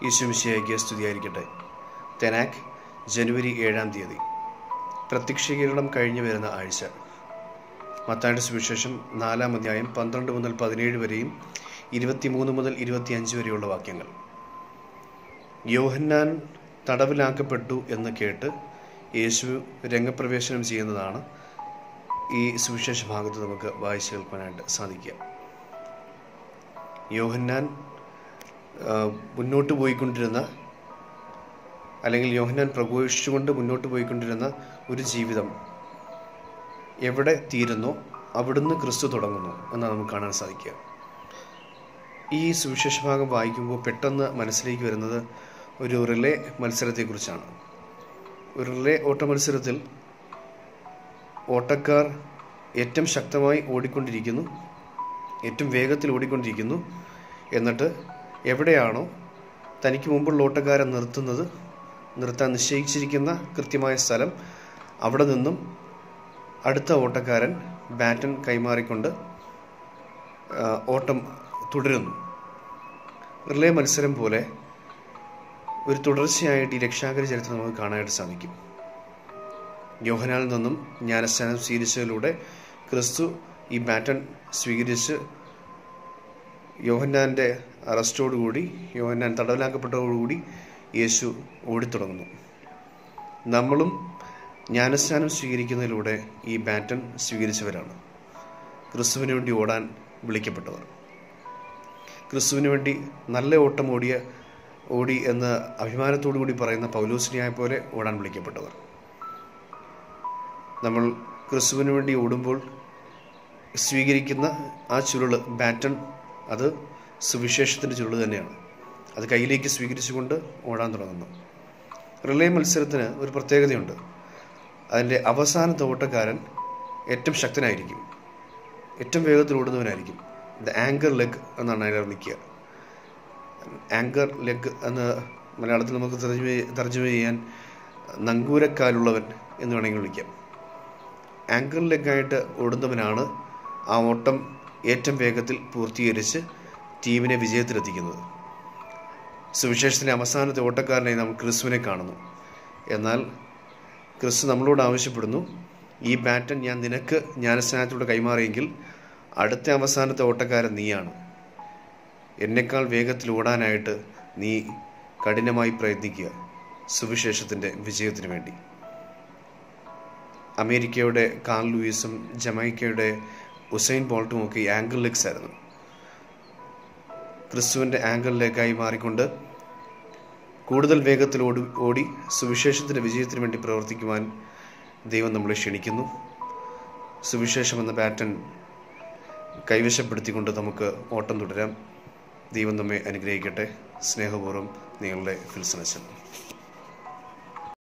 ഈശ്വമിശിയായിക്ക് സ്തുതിയായിരിക്കട്ടെ തെനാക്ക് ജനുവരി ഏഴാം തീയതി പ്രത്യക്ഷീകരണം കഴിഞ്ഞു വരുന്ന ആഴ്ച മത്തായുടെ സുവിശേഷം നാലാം അധ്യായം പന്ത്രണ്ട് മുതൽ പതിനേഴ് വരെയും ഇരുപത്തിമൂന്ന് മുതൽ ഇരുപത്തിയഞ്ച് വരെയുള്ള വാക്യങ്ങൾ യോഹന്നാൻ തടവിലാക്കപ്പെട്ടു എന്ന് കേട്ട് യേശു രംഗപ്രവേശനം ചെയ്യുന്നതാണ് ഈ സുവിശേഷ ഭാഗത്ത് നമുക്ക് വായിച്ചു കേൾക്കാനായിട്ട് സാധിക്കുക യോഹന്നാൻ ആ, മുന്നോട്ട് പോയിക്കൊണ്ടിരുന്ന അല്ലെങ്കിൽ യോഹന്നാൻ പ്രഘോഷിച്ചുകൊണ്ട് മുന്നോട്ട് പോയിക്കൊണ്ടിരുന്ന ഒരു ജീവിതം എവിടെ തീരുന്നോ അവിടുന്ന് ക്രിസ്തു തുടങ്ങുന്നു എന്നാണ് നമുക്ക് കാണാൻ സാധിക്കുക ഈ സുവിശേഷ ഭാഗം വായിക്കുമ്പോൾ പെട്ടെന്ന് മനസ്സിലേക്ക് വരുന്നത് ഒരു റിലേ മത്സരത്തെക്കുറിച്ചാണ് ഒരു റിലേ ഓട്ട മത്സരത്തിൽ ഓട്ടക്കാർ ഏറ്റവും ശക്തമായി ഓടിക്കൊണ്ടിരിക്കുന്നു ഏറ്റവും വേഗത്തിൽ ഓടിക്കൊണ്ടിരിക്കുന്നു എന്നിട്ട് എവിടെയാണോ തനിക്ക് മുമ്പുള്ള ഓട്ടക്കാരെ നിർത്തുന്നത് നിർത്താൻ നിശ്ചയിച്ചിരിക്കുന്ന കൃത്യമായ സ്ഥലം അവിടെ നിന്നും അടുത്ത ഓട്ടക്കാരൻ ബാറ്റൺ കൈമാറിക്കൊണ്ട് ആ, ഓട്ടം തുടരുന്നു റിലേ മത്സരം പോലെ ഒരു തുടർച്ചയായിട്ട് ഈ രക്ഷാകര ചരിത്രം നമുക്ക് കാണാനായിട്ട് സാധിക്കും യോഹനാനിൽ നിന്നും ജ്ഞാനസ്ഥാനം സ്വീകരിച്ചതിലൂടെ ക്രിസ്തു ഈ ബാറ്റൺ സ്വീകരിച്ച് യോഹന്നാൻ്റെ അറസ്റ്റോടുകൂടി യോഹന്നാൻ തടവിലാക്കപ്പെട്ടതോടുകൂടി യേശു ഓടിത്തുടങ്ങുന്നു നമ്മളും ജ്ഞാനസ്നാനം സ്വീകരിക്കുന്നതിലൂടെ ഈ ബാറ്റൺ സ്വീകരിച്ചവരാണ് ക്രിസ്തുവിന് വേണ്ടി ഓടാൻ വിളിക്കപ്പെട്ടവർ ക്രിസ്തുവിന് വേണ്ടി നല്ല ഓട്ടം ഓടിയ ഓടി എന്ന് അഭിമാനത്തോടു കൂടി പറയുന്ന പൗലോസിനെയായ പോലെ ഓടാൻ വിളിക്കപ്പെട്ടവർ നമ്മൾ ക്രിസ്തുവിന് വേണ്ടി ഓടുമ്പോൾ സ്വീകരിക്കുന്ന ആ ചുരുള് ബാറ്റൺ അത് സുവിശേഷത്തിൻ്റെ ചുരുള് തന്നെയാണ് അത് കയ്യിലേക്ക് സ്വീകരിച്ചുകൊണ്ട് ഓടാൻ തുടങ്ങുന്നു റിലേ മത്സരത്തിന് ഒരു പ്രത്യേകതയുണ്ട് അതിൻ്റെ അവസാനത്തെ ഓട്ടക്കാരൻ ഏറ്റവും ശക്തനായിരിക്കും ഏറ്റവും വേഗത്തിൽ ഓടുന്നവനായിരിക്കും ദ ആങ്കർ ലെഗ് എന്നാണ് അയാളെ വിളിക്കുക ആങ്കർ ലെഗ് എന്ന് മലയാളത്തിൽ നമുക്ക് തർജ്ജമ തർജ്ജമ ചെയ്യാൻ നങ്കൂരക്കാലുള്ളവൻ എന്ന് വേണമെങ്കിൽ വിളിക്കാം ആങ്കർ ലെഗായിട്ട് ഓടുന്നവനാണ് ആ ഓട്ടം ഏറ്റവും വേഗത്തിൽ പൂർത്തീകരിച്ച് ടീമിനെ വിജയത്തിലെത്തിക്കുന്നത് സുവിശേഷത്തിൻ്റെ അവസാനത്തെ ഓട്ടക്കാരനായി നമ്മൾ ക്രിസ്തുവിനെ കാണുന്നു എന്നാൽ ക്രിസ്തു നമ്മളോട് ആവശ്യപ്പെടുന്നു ഈ ബാറ്റൺ ഞാൻ നിനക്ക് ജ്ഞാനസ്നാനത്തിലൂടെ കൈമാറിയെങ്കിൽ അടുത്ത അവസാനത്തെ ഓട്ടക്കാരൻ നീയാണ് എന്നെക്കാൾ വേഗത്തിൽ ഓടാനായിട്ട് നീ കഠിനമായി പ്രയത്നിക്കുക സുവിശേഷത്തിൻ്റെ വിജയത്തിന് വേണ്ടി അമേരിക്കയുടെ കാർൽ ലൂയിസും ജമൈക്കയുടെ ഉസൈൻ ബോൾട്ടും ഒക്കെ ഈ ആംഗിൾ ലെഗ്സ് ആയിരുന്നു ക്രിസ്തുവിൻ്റെ ആംഗിൾ ലെഗായി മാറിക്കൊണ്ട് കൂടുതൽ വേഗത്തിൽ ഓടി ഓടി സുവിശേഷത്തിൻ്റെ വിജയത്തിന് വേണ്ടി പ്രവർത്തിക്കുവാൻ ദൈവം നമ്മളെ ക്ഷണിക്കുന്നു സുവിശേഷം എന്ന പാറ്റേൺ കൈവശപ്പെടുത്തിക്കൊണ്ട് നമുക്ക് ഓട്ടം തുടരാം ദൈവം നമ്മെ അനുഗ്രഹിക്കട്ടെ സ്നേഹപൂർവ്വം നിങ്ങളുടെ ഫിൽസനച്ചൻ